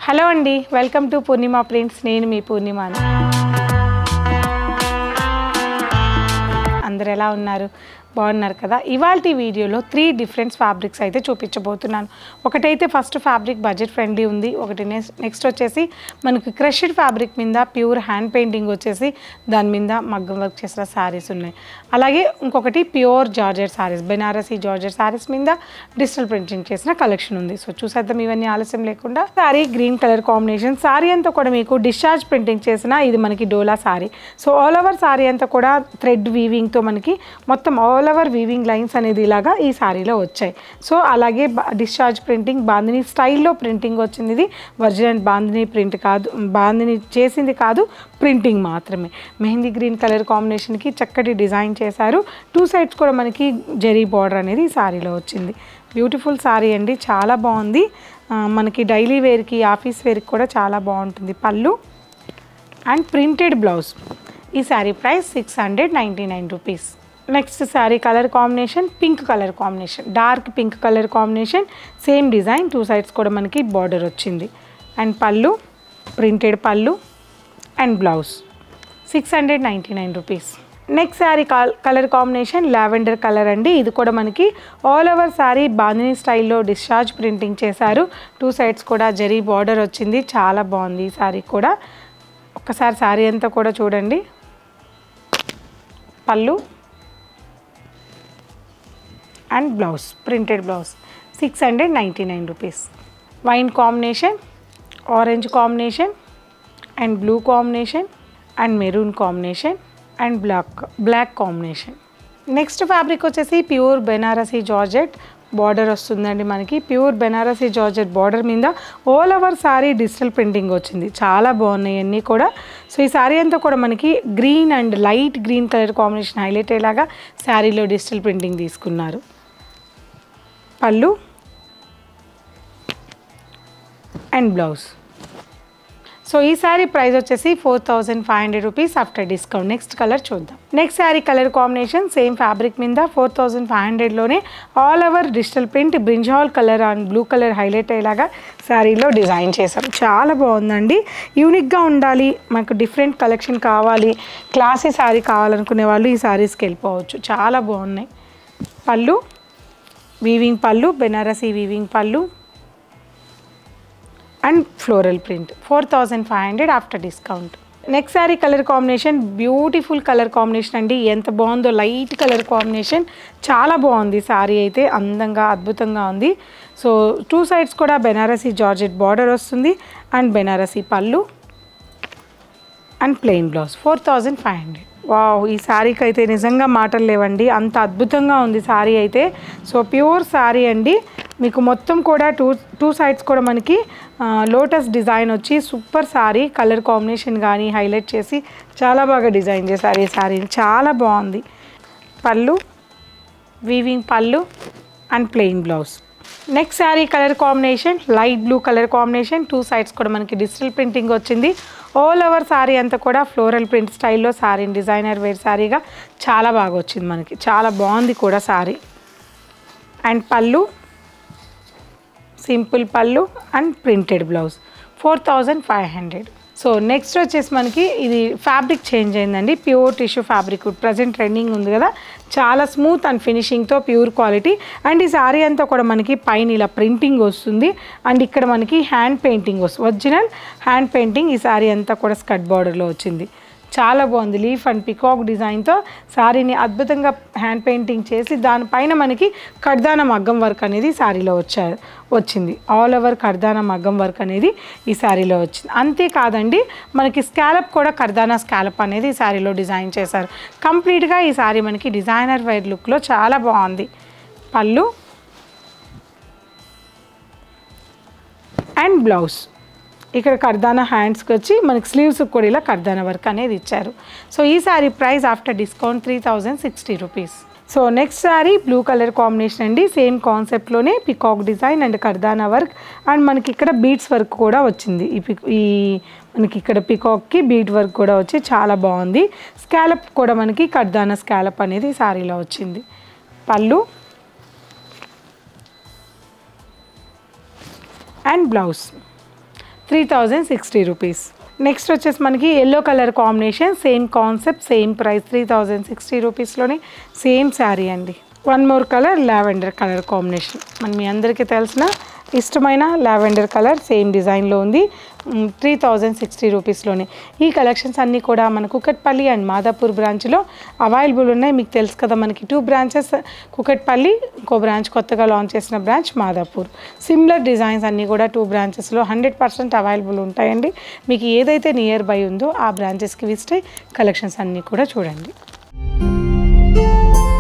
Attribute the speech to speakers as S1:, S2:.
S1: hello అండి welcome to Purnima prints నేను మీ పూర్ణిమాని అందరు ఎలా ఉన్నారు బాగున్నారు కదా ఇవాళ వీడియోలో త్రీ డిఫరెంట్ ఫ్యాబ్రిక్స్ అయితే చూపించబోతున్నాను ఒకటైతే ఫస్ట్ ఫ్యాబ్రిక్ బడ్జెట్ ఫ్రెండ్లీ ఉంది ఒకటి నెక్స్ట్ వచ్చేసి మనకి క్రష్డ్ ఫ్యాబ్రిక్ మీద ప్యూర్ హ్యాండ్ పెయింటింగ్ వచ్చేసి దాని మీద మగ్గం వర్క్ చేసిన శారీస్ ఉన్నాయి అలాగే ఇంకొకటి pure georgette saris Banarasi georgette saris మీద డిజిటల్ ప్రింటింగ్ చేసిన కలెక్షన్ ఉంది సో చూసేద్దాం ఇవన్నీ ఆలస్యం లేకుండా sari green colour combination sari అంతా కూడా మీకు డిశ్చార్జ్ ప్రింటింగ్ చేసిన ఇది మనకి dola sari so all over sari అంతా కూడా థ్రెడ్ వీవింగ్తో మనకి మొత్తం ఆల్ ఓవర్ వీవింగ్ లైన్స్ అనేది ఇలాగా ఈ శారీలో వచ్చాయి సో అలాగే డిశ్చార్జ్ ప్రింటింగ్ బాందిని స్టైల్లో ప్రింటింగ్ వచ్చింది ఇది ఒరిజినల్ బాందిని ప్రింట్ కాదు బాందిని చేసింది కాదు ప్రింటింగ్ మాత్రమే మెహందీ గ్రీన్ కలర్ కాంబినేషన్కి చక్కటి డిజైన్ చేశారు టూ సైడ్స్ కూడా మనకి జెరీ బార్డర్ అనేది ఈ శారీలో వచ్చింది బ్యూటిఫుల్ శారీ అండి చాలా బాగుంది ఆ, మనకి డైలీ వేర్కి ఆఫీస్ వేర్కి కూడా చాలా బాగుంటుంది పళ్ళు అండ్ ప్రింటెడ్ బ్లౌజ్ ఈ sari price six hundred ninety nine rupees next sari colour combination pink colour combination dark pink colour combination same design two sides కూడా మనకి బార్డర్ వచ్చింది and pallu printed pallu and blouse six hundred ninety nine rupees next sari colour combination lavender colour అండి ఇది కూడా మనకి all over sari bandhani స్టైల్లో discharge printing చేశారు two sides కూడా జరీ బార్డర్ వచ్చింది చాలా బాగుంది ఈ శారీ కూడా ఒక్కసారి శారీ అంతా కూడా చూడండి pallu and blouse printed blouse six hundred ninety nine rupees wine combination orange combination and blue combination and maroon combination and black black combination next fabric వచ్చేసి ప్యూర్ బెనారసీ జార్జెట్ బార్డర్ వస్తుందండి మనకి ప్యూర్ బెనారసీ జార్జెట్ బార్డర్ మీద all over sari digital printing వచ్చింది చాలా బాగున్నాయి అన్నీ కూడా so ఈ శారీ అంతా కూడా మనకి green and light green colour combination highlight అయ్యేలాగా శారీలో డిజిటల్ ప్రింటింగ్ తీసుకున్నారు పళ్ళు అండ్ బ్లౌజ్ సో ఈ శారీ ప్రైస్ వచ్చేసి four thousand five hundred rupees after discount next colour చూద్దాం next sari colour combination same fabric మీద ఫోర్ థౌజండ్ ఫైవ్ హండ్రెడ్లోనే all over digital print brinjal colour and blue colour highlight అయ్యేలాగా శారీలో design చేశాం చాలా బాగుందండి యూనిక్గా ఉండాలి మాకు డిఫరెంట్ కలెక్షన్ కావాలి క్లాసీ శారీ కావాలనుకునే వాళ్ళు ఈ శారీస్కి వెళ్ళిపోవచ్చు చాలా బాగున్నాయి pallu weaving pallu Banarasi weaving pallu and floral print four thousand five hundred after discount next sari colour combination beautiful colour combination అండి ఎంత బాగుందో లైట్ కలర్ కాంబినేషన్ చాలా బాగుంది శారీ అయితే అందంగా అద్భుతంగా ఉంది సో టూ సైడ్స్ కూడా బెనారసీ జార్జెట్ బార్డర్ వస్తుంది and Banarasi pallu and plain blouse four thousand five hundred wow ఈ శారీకి అయితే నిజంగా మాటలు లేవండి అంత అద్భుతంగా ఉంది శారీ అయితే సో ప్యూర్ శారీ అండి మీకు మొత్తం కూడా టూ టూ సైడ్స్ కూడా మనకి లోటస్ డిజైన్ వచ్చి సూపర్ శారీ కలర్ కాంబినేషన్ కానీ హైలైట్ చేసి చాలా బాగా డిజైన్ చేశారు ఈ శారీని చాలా బాగుంది pallu weaving pallu and plain blouse next sari colour combination light blue colour combination two sides కూడా మనకి డిజిటల్ ప్రింటింగ్ వచ్చింది ఆల్ ఓవర్ శారీ అంతా కూడా ఫ్లోరల్ ప్రింట్ స్టైల్లో శారీని డిజైనర్ వేర్ శారీగా చాలా బాగా వచ్చింది మనకి చాలా బాగుంది కూడా sari and pallu simple pallu and printed blouse four thousand five hundred so next వచ్చేసి మనకి ఇది ఫ్యాబ్రిక్ చేంజ్ అయిందండి pure tissue fabric present trending ఉంది కదా చాలా స్మూత్ అండ్ ఫినిషింగ్తో ప్యూర్ క్వాలిటీ అండ్ ఈ శారీ అంతా కూడా మనకి పైన ఇలా ప్రింటింగ్ వస్తుంది అండ్ ఇక్కడ మనకి హ్యాండ్ పెయింటింగ్ వస్తుంది ఒరిజినల్ హ్యాండ్ పెయింటింగ్ ఈ శారీ అంతా కూడా స్కట్ బార్డర్లో వచ్చింది చాలా బాగుంది లీఫ్ అండ్ పికాక్ డిజైన్తో శారీని అద్భుతంగా హ్యాండ్ పెయింటింగ్ చేసి దానిపైన మనకి కడ్దాన మగ్గం వర్క్ అనేది శారీలో వచ్చా వచ్చింది ఆల్ ఓవర్ కర్దాన మగ్గం వర్క్ అనేది ఈ శారీలో వచ్చింది అంతేకాదండి మనకి స్కాలప్ కూడా కర్దానా స్కాలప్ అనేది ఈ శారీలో డిజైన్ చేశారు కంప్లీట్గా ఈ శారీ మనకి డిజైనర్ వైర్ లుక్లో చాలా బాగుంది పళ్ళు అండ్ బ్లౌజ్ ఇక్కడ కర్దానా హ్యాండ్స్కి వచ్చి మనకి స్లీవ్స్కి కూడా ఇలా కర్దానా వర్క్ అనేది ఇచ్చారు సో ఈ sari price after discount three thousand sixty rupees so next sari blue colour combination అండి సేమ్ కాన్సెప్ట్లోనే peacock design and kardana work and మనకి ఇక్కడ బీట్స్ వర్క్ కూడా వచ్చింది ఈ పిక్ ఈ మనకి ఇక్కడ పికాక్కి బీట్ వర్క్ కూడా వచ్చి చాలా బాగుంది స్కాలప్ కూడా మనకి కర్దానా స్కాలప్ అనేది శారీలో వచ్చింది pallu and blouse three thousand sixty rupees next వచ్చేసి మనకి yellow colour combination same concept same price three thousand sixty రూపీస్లోనే సేమ్ శారీ అండి one more colour lavender colour combination మన మీ అందరికీ తెలిసిన ఇష్టమైన లావెండర్ కలర్ సేమ్ డిజైన్లో ఉంది త్రీ థౌజండ్ సిక్స్టీ రూపీస్లోనే ఈ కలెక్షన్స్ అన్నీ కూడా మన కుకట్పల్లి అండ్ మాదాపూర్ బ్రాంచ్లో అవైలబుల్ ఉన్నాయి మీకు తెలుసు కదా మనకి టూ బ్రాంచెస్ కుకట్పల్లి ఇంకో బ్రాంచ్ కొత్తగా లాంచ్ చేసిన బ్రాంచ్ మాదాపూర్ సిమిలర్ డిజైన్స్ అన్నీ కూడా టూ బ్రాంచెస్లో హండ్రెడ్ పర్సెంట్ అవైలబుల్ ఉంటాయండి మీకు ఏదైతే నియర్ బై ఉందో ఆ బ్రాంచెస్కి విజిట్ అయ్యి కలెక్షన్స్ అన్నీ కూడా చూడండి